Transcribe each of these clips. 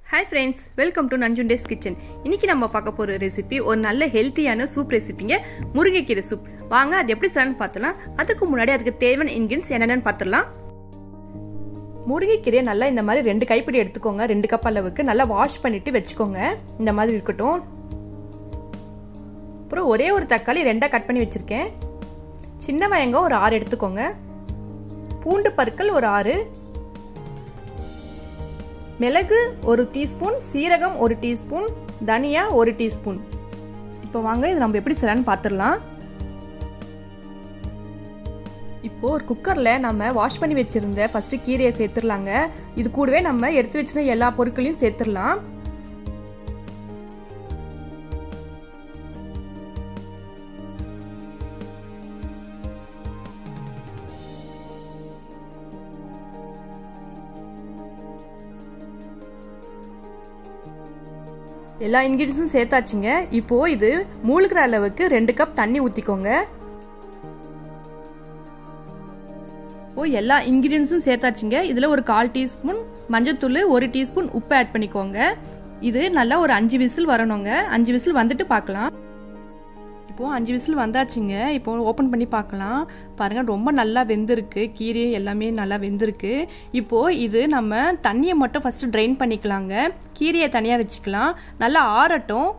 hi friends welcome to Nanjunde's kitchen இன்னைக்கு நம்ம பார்க்க போகிற ரெசிபி ஒரு நல்ல ஹெல்த்தியான சூப் ரெசிபிங்க முருங்கைக்கீரை சூப் வாங்க அது எப்படி செய்யலாம்னு பார்த்தலாம் அதுக்கு முன்னாடி அதுக்கு தேவையான இன்கிரின்ஸ் என்னென்னு பார்த்துடலாம் முருங்கைக்கீரையை நல்லா இந்த மாதிரி ரெண்டு கைப்பிடி எடுத்துக்கோங்க ரெண்டு கப் அளவுக்கு நல்லா வாஷ் பண்ணிட்டு வச்சுக்கோங்க இந்த மாதிரி இருக்கட்டும் அப்புறம் ஒரே ஒரு தக்காளி ரெண்டாக கட் பண்ணி வச்சுருக்கேன் சின்ன வயங்கம் ஒரு ஆறு எடுத்துக்கோங்க பூண்டு பற்கள் ஒரு ஆறு மிளகு ஒரு டீஸ்பூன் சீரகம் ஒரு டீஸ்பூன் தனியா ஒரு டீஸ்பூன் இப்போ வாங்க இது நம்ம எப்படி செய்யலாம்னு பார்த்துடலாம் இப்போ ஒரு குக்கரில் நம்ம வாஷ் பண்ணி வச்சுருந்த ஃபஸ்ட்டு கீரையை சேர்த்துடலாங்க இது கூடவே நம்ம எடுத்து வச்சிருந்த எல்லா பொருட்களையும் சேர்த்துடலாம் எல்லா இன்கிரீடியன்ஸும் சேர்த்தாச்சுங்க இப்போ இது மூழ்கிற அளவுக்கு ரெண்டு கப் தண்ணி ஊற்றிக்கோங்க இப்போ எல்லா இன்கிரீடியன்ஸும் சேர்த்தாச்சுங்க இதில் ஒரு கால் டீஸ்பூன் மஞ்சத்தூள் ஒரு டீஸ்பூன் உப்பு ஆட் பண்ணிக்கோங்க இது நல்லா ஒரு அஞ்சு விசில் வரணுங்க அஞ்சு விசில் வந்துட்டு பார்க்கலாம் இப்போது அஞ்சு விசில் வந்தாச்சுங்க இப்போ ஓப்பன் பண்ணி பார்க்கலாம் பாருங்கள் ரொம்ப நல்லா வெந்திருக்கு கீரை எல்லாமே நல்லா வெந்திருக்கு இப்போது இது நம்ம தண்ணியை மட்டும் ஃபஸ்ட்டு ட்ரைன் பண்ணிக்கலாங்க கீரையை தனியாக வச்சுக்கலாம் நல்லா ஆறட்டும்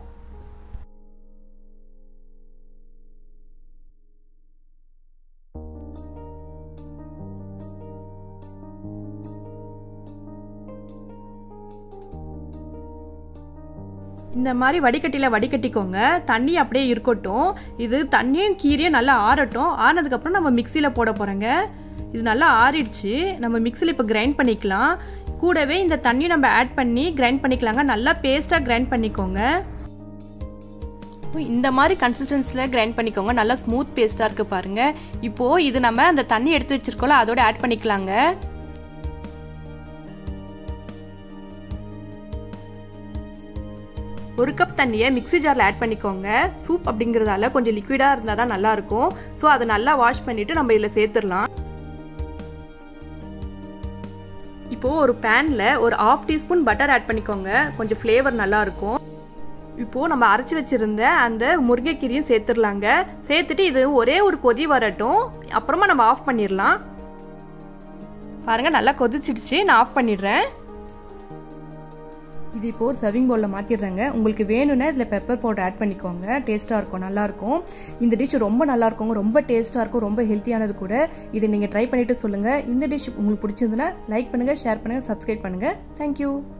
இந்த மாதிரி வடிகட்டியில் வடிகட்டிக்கோங்க தண்ணி அப்படியே இருக்கட்டும் இது தண்ணியும் கீரையும் நல்லா ஆறட்டும் ஆறினதுக்கப்புறம் நம்ம மிக்சியில் போட போகிறோங்க இது நல்லா ஆறிடுச்சு நம்ம மிக்சியில் இப்போ கிரைண்ட் பண்ணிக்கலாம் கூடவே இந்த தண்ணியை நம்ம ஆட் பண்ணி கிரைண்ட் பண்ணிக்கலாங்க நல்லா பேஸ்ட்டாக கிரைண்ட் பண்ணிக்கோங்க இந்த மாதிரி கன்சிஸ்டன்சியில் கிரைண்ட் பண்ணிக்கோங்க நல்லா ஸ்மூத் பேஸ்ட்டாக இருக்குது பாருங்கள் இப்போது இது நம்ம அந்த தண்ணி எடுத்து வச்சுருக்கோம்ல அதோட ஆட் பண்ணிக்கலாங்க ஒரு கப் தண்ணியை மிக்சி ஜாரில் ஆட் பண்ணிக்கோங்க சூப் அப்படிங்கிறதால கொஞ்சம் லிக்விடாக இருந்தால் தான் நல்லாயிருக்கும் ஸோ அதை நல்லா வாஷ் பண்ணிவிட்டு நம்ம இதில் சேர்த்துடலாம் இப்போது ஒரு பேனில் ஒரு ஆஃப் டீஸ்பூன் பட்டர் ஆட் பண்ணிக்கோங்க கொஞ்சம் ஃப்ளேவர் நல்லாயிருக்கும் இப்போது நம்ம அரைச்சி வச்சுருந்த அந்த முருங்கைக்கீரையும் சேர்த்துடலாங்க சேர்த்துட்டு இது ஒரே ஒரு கொதி வரட்டும் அப்புறமா நம்ம ஆஃப் பண்ணிடலாம் பாருங்கள் நல்லா கொதிச்சிடுச்சு நான் ஆஃப் பண்ணிடுறேன் இது இப்போ ஒரு சர்விங் பவுலில் மாற்றிடுறேங்க உங்களுக்கு வேணும்னா இதில் பெப்பர் பவுடர் ஆட் பண்ணிக்கோங்க டேஸ்ட்டாக இருக்கும் நல்லாயிருக்கும் இந்த டிஷ் ரொம்ப நல்லாயிருக்கும் ரொம்ப டேஸ்ட்டாக இருக்கும் ரொம்ப ஹெல்த்தியானது கூட இதை நீங்கள் ட்ரை பண்ணிவிட்டு சொல்லுங்கள் இந்த டிஷ் உங்களுக்கு பிடிச்சிருந்துன்னா லைக் பண்ணுங்கள் ஷேர் பண்ணுங்கள் சப்ஸ்கிரைப் பண்ணுங்கள் தேங்க்யூ